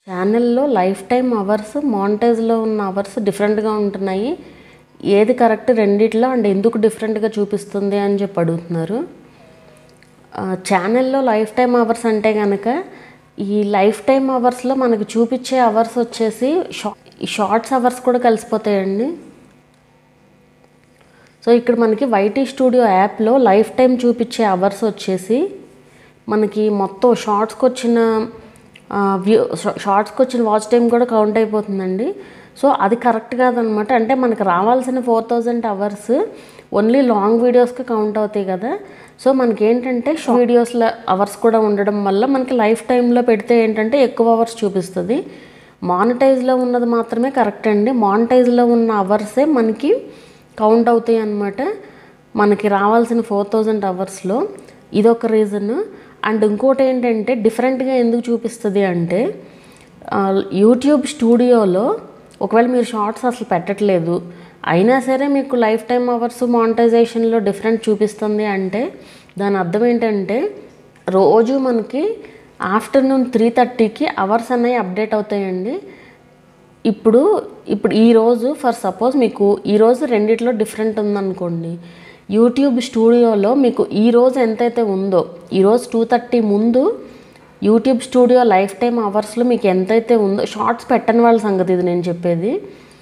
ఛానల్లో life time hours మానిటైజ్లో ఉన్న hours డిఫరెంట్గా ఉంటున్నాయి ఏది కరెక్ట్ రెండిట్లో అండ్ ఎందుకు డిఫరెంట్గా చూపిస్తుంది అని చెప్పి అడుగుతున్నారు ఆ, ఛానల్లో లైఫ్ టైం అవర్స్ అంటే కనుక ఈ లైఫ్ టైం అవర్స్లో మనకి చూపించే అవర్స్ వచ్చేసి షా ఈ షార్ట్స్ అవర్స్ కూడా కలిసిపోతాయండి సో ఇక్కడ మనకి వైటీ స్టూడియో యాప్లో లైఫ్ టైం చూపించే అవర్స్ వచ్చేసి మనకి మొత్తం షార్ట్స్కి వచ్చిన వ్యూ షార్ట్స్కి వచ్చిన వాచ్ టైం కూడా కౌంట్ అయిపోతుందండి సో అది కరెక్ట్ కాదనమాట అంటే మనకి రావాల్సిన four thousand hours only long వీడియోస్కి కౌంట్ అవుతాయి కదా సో మనకి ఏంటంటే షార్ట్ వీడియోస్లో అవర్స్ కూడా ఉండడం వల్ల మనకి లైఫ్ టైంలో పెడితే ఏంటంటే ఎక్కువ అవర్స్ చూపిస్తుంది మానిటైజ్లో ఉన్నది మాత్రమే కరెక్ట్ అండి మానిటైజ్లో ఉన్న అవర్సే మనకి కౌంట్ అవుతాయి అన్నమాట మనకి రావాల్సిన ఫోర్ థౌజండ్ అవర్స్లో ఇదొక రీజన్ అండ్ ఇంకోటి ఏంటంటే డిఫరెంట్గా ఎందుకు చూపిస్తుంది అంటే ఆ, యూట్యూబ్ స్టూడియోలో ఒకవేళ మీరు షార్ట్స్ అసలు పెట్టట్లేదు అయినా సరే మీకు లైఫ్ టైం అవర్స్ మానిటైజేషన్లో డిఫరెంట్ చూపిస్తుంది అంటే దాని అర్థం ఏంటంటే రోజు మనకి ఆఫ్టర్నూన్ త్రీ థర్టీకి అవర్స్ అనేవి అప్డేట్ అవుతాయండి ఇప్పుడు ఇప్పుడు ఈరోజు ఫర్ సపోజ్ మీకు ఈరోజు రెండిట్లో డిఫరెంట్ ఉందనుకోండి యూట్యూబ్ స్టూడియోలో మీకు ఈరోజు ఎంతైతే ఉందో ఈరోజు టూ థర్టీ ముందు యూట్యూబ్ స్టూడియో లైఫ్ టైం అవర్స్లో మీకు ఎంతైతే ఉందో షార్ట్స్ పెట్టని వాళ్ళ సంగతి ఇది నేను చెప్పేది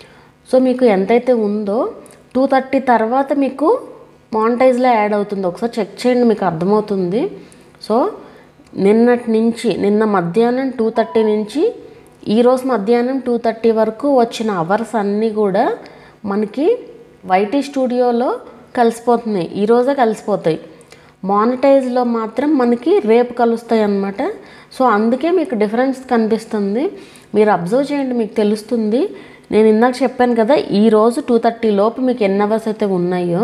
సో మీకు ఎంతైతే ఉందో టూ థర్టీ తర్వాత మీకు మానిటైజ్లో యాడ్ అవుతుంది ఒకసారి చెక్ చేయండి మీకు అర్థమవుతుంది సో నిన్నటి నుంచి నిన్న మధ్యాహ్నం టూ థర్టీ నుంచి ఈరోజు మధ్యాహ్నం టూ థర్టీ వరకు వచ్చిన అవర్స్ అన్నీ కూడా మనకి వైటీ స్టూడియోలో కలిసిపోతున్నాయి ఈరోజే కలిసిపోతాయి మానిటైజ్లో మాత్రం మనకి రేపు కలుస్తాయి అన్నమాట సో అందుకే మీకు డిఫరెన్స్ కనిపిస్తుంది మీరు అబ్జర్వ్ చేయండి మీకు తెలుస్తుంది నేను ఇందాక చెప్పాను కదా ఈరోజు టూ థర్టీ లోపు మీకు ఎన్ని అవర్స్ అయితే ఉన్నాయో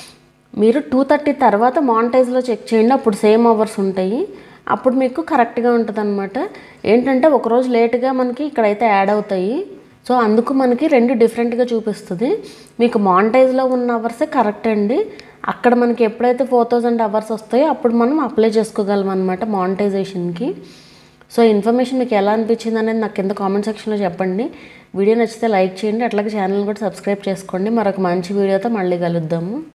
మీరు టూ థర్టీ తర్వాత మానిటైజ్లో చెక్ చేయండి అప్పుడు సేమ్ అవర్స్ ఉంటాయి అప్పుడు మీకు కరెక్ట్గా ఉంటుంది అనమాట ఏంటంటే ఒకరోజు లేట్గా మనకి ఇక్కడైతే యాడ్ అవుతాయి సో అందుకు మనకి రెండు డిఫరెంట్గా చూపిస్తుంది మీకు మానిటైజ్లో ఉన్న అవర్సే కరెక్ట్ అండి అక్కడ మనకి ఎప్పుడైతే ఫోర్ థౌజండ్ అవర్స్ వస్తాయో అప్పుడు మనం అప్లై చేసుకోగలం అనమాట మానిటైజేషన్కి సో ఇన్ఫర్మేషన్ మీకు ఎలా అనిపించింది అనేది నాకు కింద కామెంట్ సెక్షన్లో చెప్పండి వీడియో నచ్చితే లైక్ చేయండి అట్లాగే ఛానల్ కూడా సబ్స్క్రైబ్ చేసుకోండి మరొక మంచి వీడియోతో మళ్ళీ కలుద్దాము